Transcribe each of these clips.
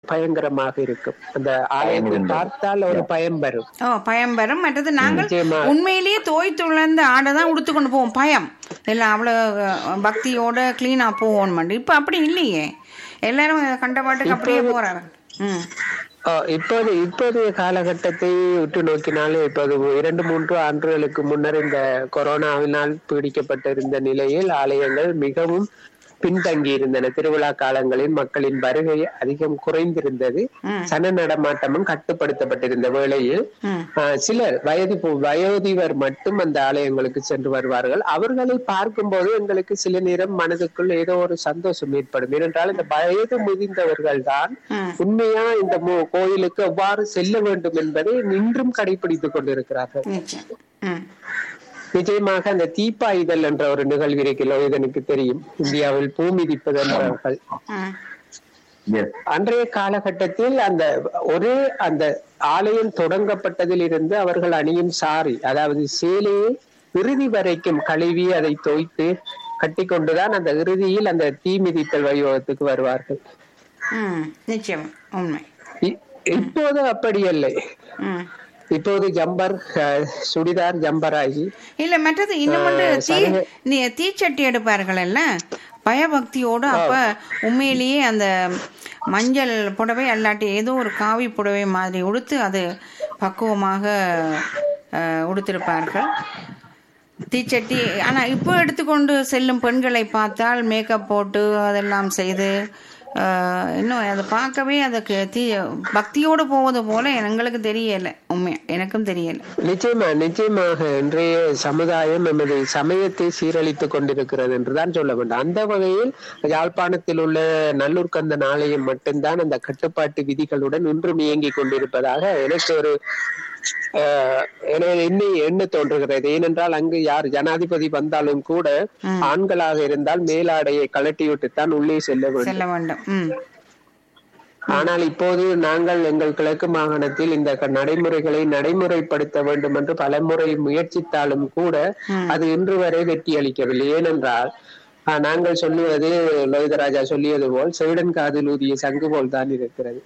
பயங்கரமாக இருக்கும் அந்த ஆலயத்தை உண்டு. பார்த்தால் ஒரு பயம் வரும் ஓ பயம் வரும் மற்றது நாங்கள் நிச்சயமா. உண்மையிலேயே தோய் துளர்ந்த ஆடை தான் உடுத்து கொண்டு போவோம் பயம் எல்லாம் அவ்வளோ அஹ், பக்தியோட கிளீனாக போகணும் இப்போ அப்படி இல்லையே எல்லாரும் கண்ட பாட்டுக்கு அப்படியே போறாங்க ம் ஆஹ் இப்போது இப்போதைய காலகட்டத்தை உற்று நோக்கினாலே இப்போது இரண்டு மூன்று ஆண்டுகளுக்கு முன்னர் இந்த கொரோனாவினால் பீடிக்கப்பட்டிருந்த நிலையில் ஆலயங்கள் மிகவும் பின்தங்கி இருந்தன திருவிழா காலங்களில் மக்களின் வருகை அதிகம் குறைந்திருந்தது ம். சன நடமாட்டமும் கட்டுப்படுத்தப்பட்டிருந்த வேளையில் ம் ஆஹ் சிலர் வயது பு- வயோதிபர் மட்டும் அந்த ஆலயங்களுக்கு சென்று வருவார்கள் அவர்களை பார்க்கும்போது எங்களுக்கு சில நேரம் மனதுக்குள் ஏதோ ஒரு சந்தோஷம் ஏற்படும் ஏனென்றால் இந்த வயது முதிர்ந்தவர்கள் தான் ம் உண்மையா இந்த மு- கோயிலுக்கு எவ்வாறு செல்ல வேண்டும் என்பதை இன்றும் கடைபிடித்துக் கொண்டிருக்கிறார்கள் நிச்சயம் ம் நிச்சயமாக அந்த தீப்பாய்தல் என்ற ஒரு நிகழ்வு இருக்கிறோ இதனுக்கு தெரியும் இந்தியாவில் பூ மிதிப்பது என்றார்கள் ம் எஸ் அன்றைய காலகட்டத்தில் அந்த ஒரே அந்த ஆலயம் தொடங்கப்பட்டதில் இருந்து அவர்கள் அணியும் சாரி அதாவது சேலையை இறுதி வரைக்கும் கழுவி அதை தோய்த்து கட்டி கொண்டுதான் அந்த இறுதியில் அந்த தீ மிதித்தல் வைபவத்துக்கு வருவார்கள் ம் நிச்சயம் உண்மை இ- இப்போது அப்படி இல்லை ம் இப்போது ஜம்பர் அஹ், சுடிதார் ஜம்பர் ஆகி இல்ல மற்றது இன்னும் ஒன்று ஆஹ், தீ சருகு- நீ தீச்சட்டி எடுப்பார்கள் இல்ல பயபக்தியோடு அப்ப உண்மையிலேயே அந்த மஞ்சள் புடவை அல்லாட்டி ஏதோ ஒரு காவி புடவை மாதிரி உடுத்து அது பக்குவமாக ஆஹ், உடுத்திருப்பார்கள் தீச்சட்டி ஆனா இப்போ எடுத்துக்கொண்டு செல்லும் பெண்களை பார்த்தால் மேக்கப் போட்டு அதெல்லாம் செய்து ஆஹ், இன்னும் அதை பார்க்கவே அதுக்கு தீ பக்தியோடு போவது போல எங்களுக்கு தெரியல உண்மை எனக்கும் தெரியல நிச்சயமா நிச்சயமாக இன்றைய சமுதாயம் நமது சமயத்தை சீரழித்துக் கொண்டிருக்கிறது என்றுதான் சொல்ல வேண்டும் அந்த வகையில் யாழ்ப்பாணத்தில் உள்ள நல்லூர் கந்தன் ஆலயம் மட்டும்தான் அந்த கட்டுப்பாட்டு விதிகளுடன் இன்றும் இயங்கிக் கொண்டிருப்பதாக எனக்கு ஒரு ஆஹ், எனக்கு என்ன எண்ண தோன்றுகிறது ஏனென்றால் அங்கு யார் ஜனாதிபதி வந்தாலும் கூட ஆண்களாக இருந்தால் மேலாடையை கழட்டிவிட்டுத்தான் உள்ளே செல்ல வேண்டும் செல்ல வேண்டும் ம் ஆனால் இப்போது நாங்கள் எங்கள் கிழக்கு மாகாணத்தில் இந்த க- நடைமுறைகளை நடைமுறைப்படுத்த வேண்டும் என்று பலமுறை முயற்சித்தாலும் கூட அது இன்று வரை வெற்றி அளிக்கவில்லை ஏனென்றால் ஆஹ், நாங்கள் சொல்லுவது லோகிதராஜா சொல்லியது போல் செவிடன் காதில் ஊதிய சங்கு போல் தான் இருக்கிறது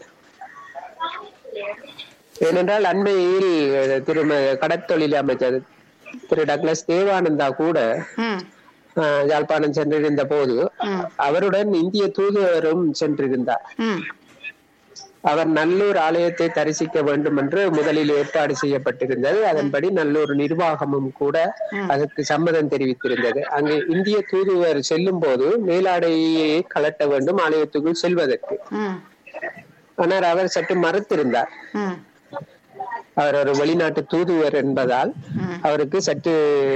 ஏனென்றால் அண்மையில் திரு கடற்தொழில் அமைச்சர் திரு டக்ளஸ் தேவானந்தா கூட ம் ஆஹ், யாழ்ப்பாணம் சென்றிருந்த போது அவருடன் இந்திய தூதுவரும் சென்றிருந்தார் ம் அவர் நல்லூர் ஆலயத்தை தரிசிக்க வேண்டும் என்று முதலில் ஏற்பாடு செய்யப்பட்டிருந்தது அதன்படி நல்லூர் நிர்வாகமும் கூட அதற்கு சம்மதம் தெரிவித்திருந்தது அங்கு இந்திய தூதுவர் செல்லும் போது மேலாடையை கலட்ட வேண்டும் ஆலயத்துக்குள் செல்வதற்கு ம் ஆனால் அவர் சற்று மறுத்திருந்தார் ம் அவர் ஒரு வெளிநாட்டு தூதுவர் என்பதால் அவருக்கு சற்று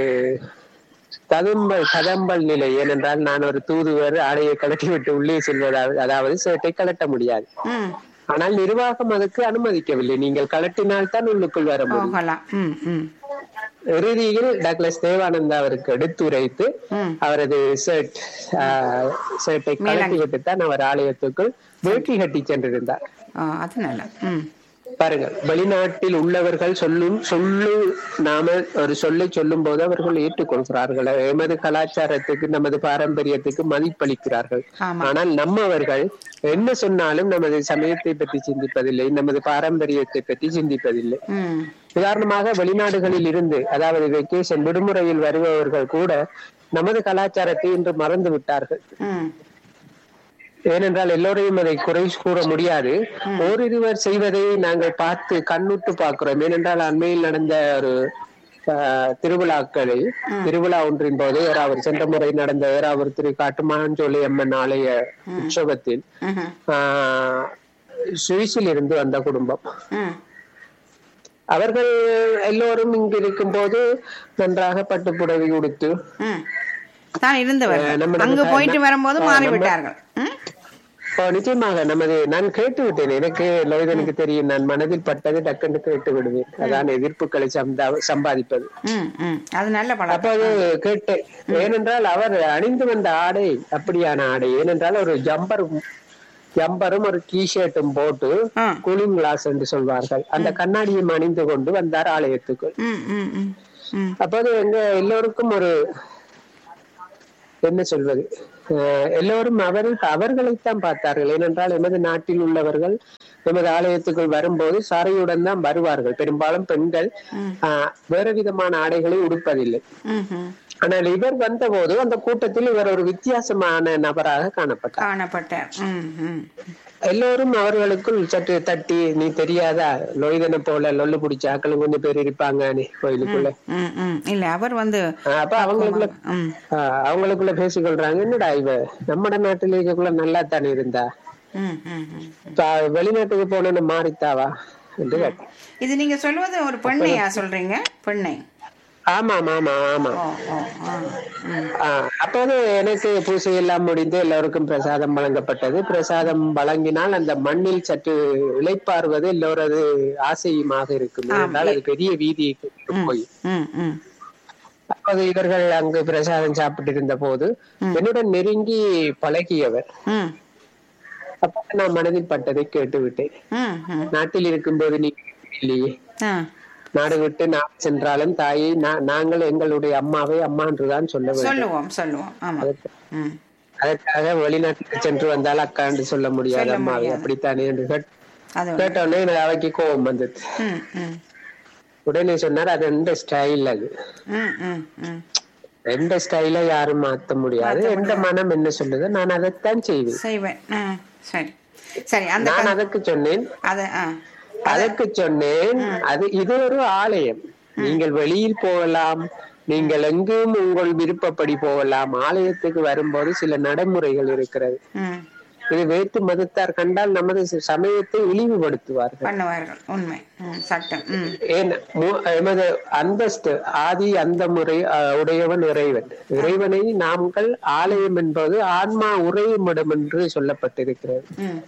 கதம்பல் கதம்பல் நிலை ஏனென்றால் நான் ஒரு தூதுவர் ஆடையை கலட்டி விட்டு உள்ளே செல்வதாவது அதாவது சேட்டை கலட்ட முடியாது ம் ஆனால் நிர்வாகம் அதுக்கு அனுமதிக்கவில்லை நீங்கள் கலட்டினால் தான் உள்ளுக்குள் வர முடியும் போகலாம் ம் ம் இறுதியில் டாக்லஸ் தேவானந்தா அவருக்கு எடுத்துரைத்து ம். அவரது ஷர்ட் ஷர்ட்டை கலட்டி விட்டு தான் அவர் ஆலயத்துக்குள் வேட்டி கட்டி சென்றிருந்தார் ஆ அது நல்லா ம் பாருங்கள் வெளிநாட்டில் உள்ளவர்கள் சொல்லும் சொல்லு நாம ஒரு சொல்லை சொல்லும் போது அவர்கள் ஏற்றுக்கொள்கிறார்கள் எமது கலாச்சாரத்துக்கு நமது பாரம்பரியத்துக்கு மதிப்பளிக்கிறார்கள் ஆமா. ஆனால் நம்மவர்கள் என்ன சொன்னாலும் நமது சமயத்தை பற்றி சிந்திப்பதில்லை நமது பாரம்பரியத்தை பற்றி சிந்திப்பதில்லை ம் உதாரணமாக வெளிநாடுகளில் இருந்து அதாவது வெக்கேஷன் விடுமுறையில் வருபவர்கள் கூட நமது கலாச்சாரத்தை இன்று மறந்து விட்டார்கள் ம் ஏனென்றால் எல்லோரையும் அதை குறை கூற முடியாது ஓரிருவர் செய்வதை நாங்கள் பார்த்து கண்ணுட்டு பார்க்கிறோம் ஏனென்றால் அண்மையில் நடந்த ஒரு ஆஹ், திருவிழாக்களில் திருவிழா ஒன்றின் போது அவர் சென்ற முறை நடந்த அவர் திரு காட்டுமாஞ்சோலை அம்மன் ஆலய உற்சவத்தில் ம்ஹும். ஆஹ், சுவிஸில் இருந்து வந்த குடும்பம் ம் அவர்கள் எல்லோரும் இங்கு இருக்கும் போது நன்றாக பட்டு புடவை உடுத்து ம் தான் இருந்தவர் அஹ் நம்ம- அங்கு நம்ம- போயிட்டு வரும்போது அஹ் மாறிவிட்டார்கள் ம் இப்போ நிச்சயமாக நமது நான் கேட்டு விட்டேன் எனக்கு லோகிதனுக்கு தெரியும் நான் மனதில் பட்டது டக்குன்னு கேட்டு விடுவேன் அதான் எதிர்ப்புகளை சம்பா- சம்பாதிப்பது ம் ம் அது நல்ல பழக்கம் அப்போது கேட்டேன் ஏனென்றால் அவர் அணிந்து வந்த ஆடை அப்படியான ஆடை ஏனென்றால் ஒரு ஜம்பர் ஜம்பரும் ஒரு டி ஷர்ட்டும் போட்டு ஆ. கூலிங் கிளாஸ் என்று சொல்வார்கள் அந்த கண்ணாடியும் அணிந்து கொண்டு வந்தார் ஆலயத்துக்குள் ம் ம் ம் ம் அப்போது எங்க எல்லோருக்கும் ஒரு என்ன சொல்வது அஹ் எல்லோரும் அவர் அவர்களைத்தான் பார்த்தார்கள் ஏனென்றால் எமது நாட்டில் உள்ளவர்கள் எமது ஆலயத்துக்குள் வரும்போது சாரையுடன் தான் வருவார்கள் பெரும்பாலும் பெண்கள் ஆஹ் வேற விதமான ஆடைகளை உடுப்பதில்லை ம் ம் ஆனால் இவர் வந்தபோது அந்த கூட்டத்தில் இவர் ஒரு வித்தியாசமான நபராக காணப்பட்டார் காணப்பட்டார் ம் ம் எல்லோரும் அவர்களுக்குள் சற்று தட்டி நீ தெரியாதா லொய்தனை போல லொல்லு பிடிச்ச ஆக்களும் கொஞ்சம் பேர் இருப்பாங்க நீ கோயிலுக்குள்ள ம் ம் இல்ல அவர் வந்து ஆஹ் அப்ப அவங்களுக்குள்ள ம் ஆஹ் அவங்களுக்குள்ள பேசிக்கொள்றாங்க என்னடா இவ நம்ம நாட்டுல இருக்கக்குள்ள நல்லா தானே இருந்தா ம் ம் ம் இப்ப வெளிநாட்டுக்கு போனேன்னு மாறித்தாவா என்று கேட்டேன். இது நீங்க சொல்வது ஒரு பெண்ணையா சொல்றீங்க பெண்ணை ஆமா ஆமா ஆமா ஆமா ஓ ஓ ஆ ம் ஆஹ் அப்போது எனக்கு பூசை எல்லாம் முடிந்து எல்லோருக்கும் பிரசாதம் வழங்கப்பட்டது பிரசாதம் வழங்கினால் அந்த மண்ணில் சற்று இளைப்பாறுவது எல்லோரது ஆசையுமாக இருக்கும் என்றால் அது பெரிய வீதிக்கு போய் ம் ம் அப்போது இவர்கள் அங்கு பிரசாதம் சாப்பிட்டு இருந்த போது என்னுடன் நெருங்கி பழகியவர் ம் அப்ப நான் மனதில் பட்டதை கேட்டு விட்டேன் ம் ம் நாட்டில் இருக்கும்போது நீ இல்லையே ஆ நாடு விட்டு நான் சென்றாலும் தாயை நா- நாங்கள் எங்களுடைய அம்மாவை அம்மா என்றுதான் சொல்ல வேண்டும் சொல்லுவோம் சொல்லுவோம் ஆமா ம் அதற்காக வெளிநாட்டுக்கு சென்று வந்தால் அக்கா என்று சொல்ல முடியாது அம்மாவை அப்படித்தானே என்று கேட்- அது கேட்டோடனே எனக்கு அவைக்கு கோபம் வந்தது ம் ம் உடனே சொன்னார் அது எந்த ஸ்டைல் அது ம் ம் ம் எந்த ஸ்டைல யாரும் மாத்த முடியாது எந்த மனம் என்ன சொல்லுதோ நான் அதைத்தான் செய்வேன் செய்வேன் ஆ சரி சரி அந்த நான் அதற்கு சொன்னேன் அத ஆ அதற்கு சொன்னேன் அது இது ஒரு ஆலயம் நீங்கள் வெளியில் போகலாம் நீங்கள் எங்கும் உங்கள் விருப்பப்படி போகலாம் ஆலயத்துக்கு வரும்போது சில நடைமுறைகள் இருக்கிறது ம் இது வேற்று மதத்தார் கண்டால் நமது சமயத்தை இழிவுபடுத்துவார்கள் பண்ணுவார்கள் உண்மை ம் சட்டம் ம் ஏன் மு- எமது அந்தஸ்து ஆதி அந்த முறை அஹ், உடையவன் இறைவன் இறைவனை நாங்கள் ஆலயம் என்பது ஆன்மா உறையும் இடம் என்று சொல்லப்பட்டிருக்கிறது ம்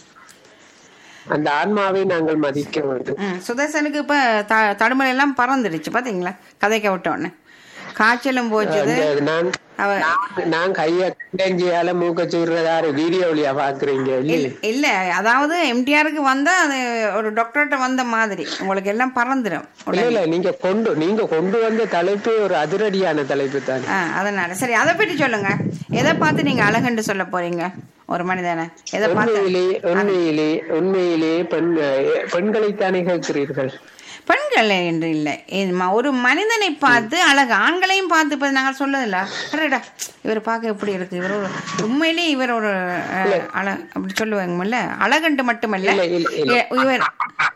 அந்த ஆன்மாவை நாங்கள் மதிக்க வேண்டும் ம் சுதர்சனுக்கு இப்ப த தடுமலை எல்லாம் பறந்துடுச்சு பாத்தீங்களா கதைக்க விட்டோன்னு காய்ச்சலும் போச்சுது அந்த நான் அவ நான்- நான் கைய கண்டஞ்சியால மூக்க சூடுறதாரு வீடியோ வழியா பாக்குறீங்க இல்லையே இல்ல- இல்ல அதாவது எம்டிஆருக்கு வந்தா அது ஒரு டாக்டர்கிட்ட வந்த மாதிரி உங்களுக்கு எல்லாம் பறந்துடும் இல்ல இல்ல நீங்க கொண்டு நீங்க கொண்டு வந்த தலைப்பு ஒரு அதிரடியான தலைப்பு தான் ஆ அதனால சரி அதை பற்றி சொல்லுங்க எதை பார்த்து நீங்க அழகுன்னு சொல்ல போறீங்க ஒரு மனிதனை எதை பார்த்து உண்மையிலேயே உண்மையிலேயே உண்மையிலேயே பெண் பெண்களைத்தானே கேட்கிறீர்கள் பெண்கள் என்று இல்லை இது ம- ஒரு மனிதனை பார்த்து அழகு ஆண்களையும் பார்த்து இப்ப நாங்க சொல்லதில்ல அடடா இவர் பார்க்க எப்படி இருக்கு இவர் ஒரு உண்மையிலேயே இவர் ஒரு அஹ், அழ அப்படி சொல்லுவாங்கல்ல அழகண்டு மட்டுமல்ல இல்ல, இல்ல, இல்ல. இ- இவர்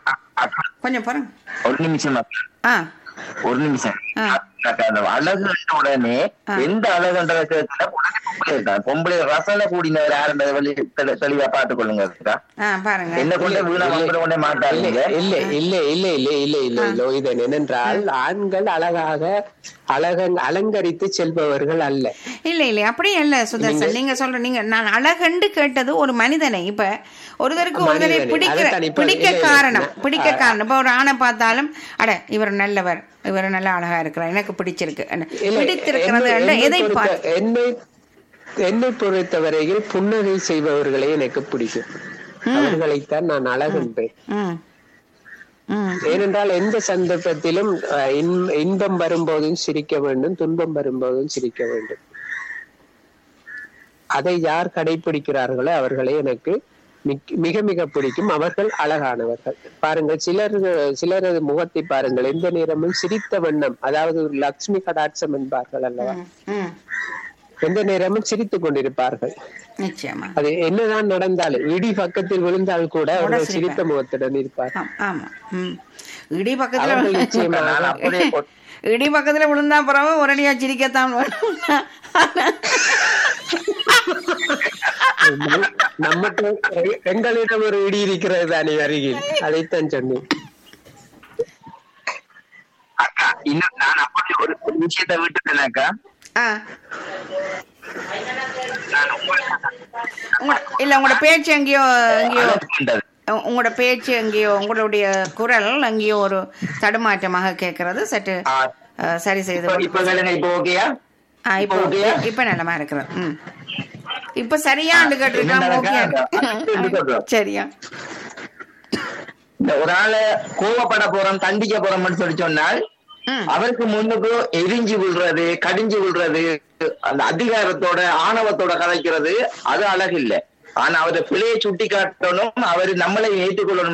கொஞ்சம் பாருங்க ஒரு நிமிஷம் அக்கா. ஆ ஒரு நிமிஷம் ஆ. அக்கா, அந்த அழகுன்ற உடனே எந்த அழகுன்றத கேட்கல உடனே பொம்பளை இருக்கான் பொம்பளை ரசனை கூடினவர் யாருன்றத வெளி தெளி- தெளிவா பார்த்துக் கொள்ளுங்க அக்கா. ஆ பாருங்க என்ன கொண்டு வீணா வந்து கொண்டே மாட்டாங்க இல்ல இல்ல இல்ல இல்ல இல்ல இல்ல இல்ல இல்ல இதன் என்னென்றால் ஆண்கள் அழகாக அழக அலங்கரித்து செல்பவர்கள் அல்ல இல்ல இல்ல அப்படியே இல்ல சுதர்சன் நீங்க சொல்ற நீங்க நான் அழகண்டு கேட்டது ஒரு மனிதனை இப்ப ஒருத்தருக்கு ஒருத்தரை மனிதனை. பிடிக்கிற அதைத்தான் இப்ப- பிடிக்க இல்ல, இல்ல, காரணம் நான்- பிடிக்க காரணம் இப்ப ஒரு ஆணை பார்த்தாலும் அட இவர் நல்லவர் இவர் நல்லா அழகா இருக்கிறார் எனக்கு பிடிச்சிருக்கு இல்ல, பிடித்திருக்கிறது என்னை- அல்ல, என்னை எதை பொறுத்த- பார்த்து என்னை என்னை பொறுத்தவரையில் புன்னகை செய்பவர்களே எனக்கு பிடிக்கும் அவர்களைத்தான் நான் அழகென்பேன் ம் ம் ஏனென்றால் எந்த சந்தர்ப்பத்திலும் அஹ், இன்- இன்பம் வரும்போதும் சிரிக்க வேண்டும் துன்பம் வரும்போதும் சிரிக்க வேண்டும் அதை யார் கடைபிடிக்கிறார்களோ அவர்களே எனக்கு மிக்- மிக மிக பிடிக்கும் அவர்கள் அழகானவர்கள் பாருங்கள் சிலர் சிலரது முகத்தை பாருங்கள் எந்த நேரமும் சிரித்த வண்ணம் அதாவது ஒரு லக்ஷ்மி கடாட்சம் என்பார்கள் அல்லவா ம், ம் எந்த நேரமும் சிரித்துக் கொண்டிருப்பார்கள் நிச்சயமா அது என்னதான் நடந்தாலும் இடி பக்கத்தில் விழுந்தால் கூட அவர்கள் சிரிப்பார். சிரித்த முகத்துடன் இருப்பார் ஆம், ஆமா ம் இடி பக்கத்துல அவர்கள் நிச்சயமாக நான் அப்படியே கொ- இடி பக்கத்துல விழுந்தா பிறகு ஒரடியா சிரிக்கத்தான் வேணும் நம்ம எங்களிடம் ஒரு இடி இருக்கிறது தானே அருகில் அதைத்தான் சொன்னேன் அக்கா, இன்னும் நான் அப்படி ஒரு ஒரு விஷயத்தை விட்டுட்டேனாக்கா ஆ நான் உங்களுக்கு உங்க- இல்ல உங்களோட பேச்சு எங்கேயோ எங்கேயோ அழகுன்றது. உ- உங்களோட பேச்சு எங்கேயோ உங்களுடைய குரல் எங்கேயோ ஒரு தடுமாற்றமாக கேட்கறது சற்று ஆ, அஹ், சரி செய்து இப்ப- இப்ப கேளுங்க இப்ப ஓகேயா ஆ, இப்போ இப்ப ஓகேயா? இப்ப நல்லமா இருக்கிறது ம் இப்ப சரியாண்டு கேட்டிருக்காங்க என்னடா ஓகே அக்கா? எப்படி சொல்றோம்? சரியா இந்த ஒரு ஆளை கோவப்பட போறோம் தண்டிக்க போறோம்னு சொல்லி சொன்னால் ம் அவருக்கு முன்னுக்கு எரிஞ்சு விழுறது கடிஞ்சு விழுறது அந்த அதிகாரத்தோட ஆணவத்தோட கதைக்கிறது அது அழகு இல்ல ஆனா அவரை பிழையை சுட்டி காட்டணும் அவரு நம்மளை ஏற்றுக்கொள்ளணும்